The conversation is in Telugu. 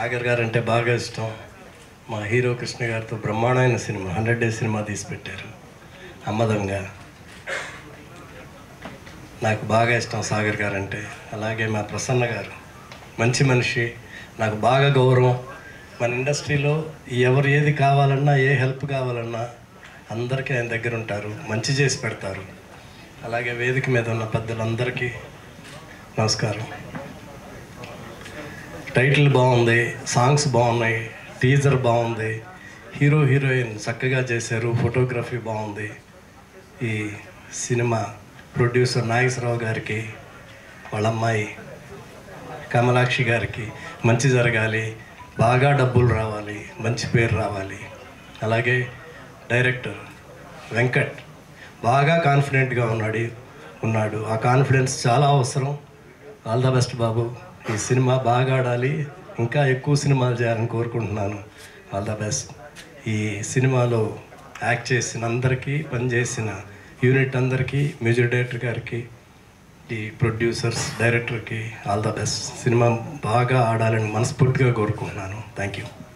సాగర్ గారు అంటే బాగా ఇష్టం మా హీరో కృష్ణ గారితో బ్రహ్మాండమైన సినిమా హండ్రెడ్ డేస్ సినిమా తీసి పెట్టారు అమ్మదంగా నాకు బాగా ఇష్టం సాగర్ గారు అంటే అలాగే మా ప్రసన్న గారు మంచి మనిషి నాకు బాగా గౌరవం మన ఇండస్ట్రీలో ఎవరు ఏది కావాలన్నా ఏ హెల్ప్ కావాలన్నా అందరికీ ఆయన దగ్గర ఉంటారు మంచి చేసి పెడతారు అలాగే వేదిక మీద ఉన్న పెద్దలందరికీ నమస్కారం టైటిల్ బాగుంది సాంగ్స్ బాగున్నాయి టీజర్ బాగుంది హీరో హీరోయిన్ చక్కగా చేశారు ఫోటోగ్రఫీ బాగుంది ఈ సినిమా ప్రొడ్యూసర్ నాగేశ్వరరావు గారికి వాళ్ళ అమ్మాయి కమలాక్షి గారికి మంచి జరగాలి బాగా డబ్బులు రావాలి మంచి పేరు రావాలి అలాగే డైరెక్టర్ వెంకట్ బాగా కాన్ఫిడెంట్గా ఉన్నాడు ఉన్నాడు ఆ కాన్ఫిడెన్స్ చాలా అవసరం ఆల్ ద బెస్ట్ బాబు ఈ సినిమా బాగా ఆడాలి ఇంకా ఎక్కువ సినిమాలు చేయాలని కోరుకుంటున్నాను ఆల్ ద బెస్ట్ ఈ సినిమాలో యాక్ట్ చేసిన అందరికీ పనిచేసిన యూనిట్ అందరికీ మ్యూజిక్ డైరెక్టర్ గారికి ఈ ప్రొడ్యూసర్స్ డైరెక్టర్కి ఆల్ ద బెస్ట్ సినిమా బాగా ఆడాలని మనస్ఫూర్తిగా కోరుకుంటున్నాను థ్యాంక్ యూ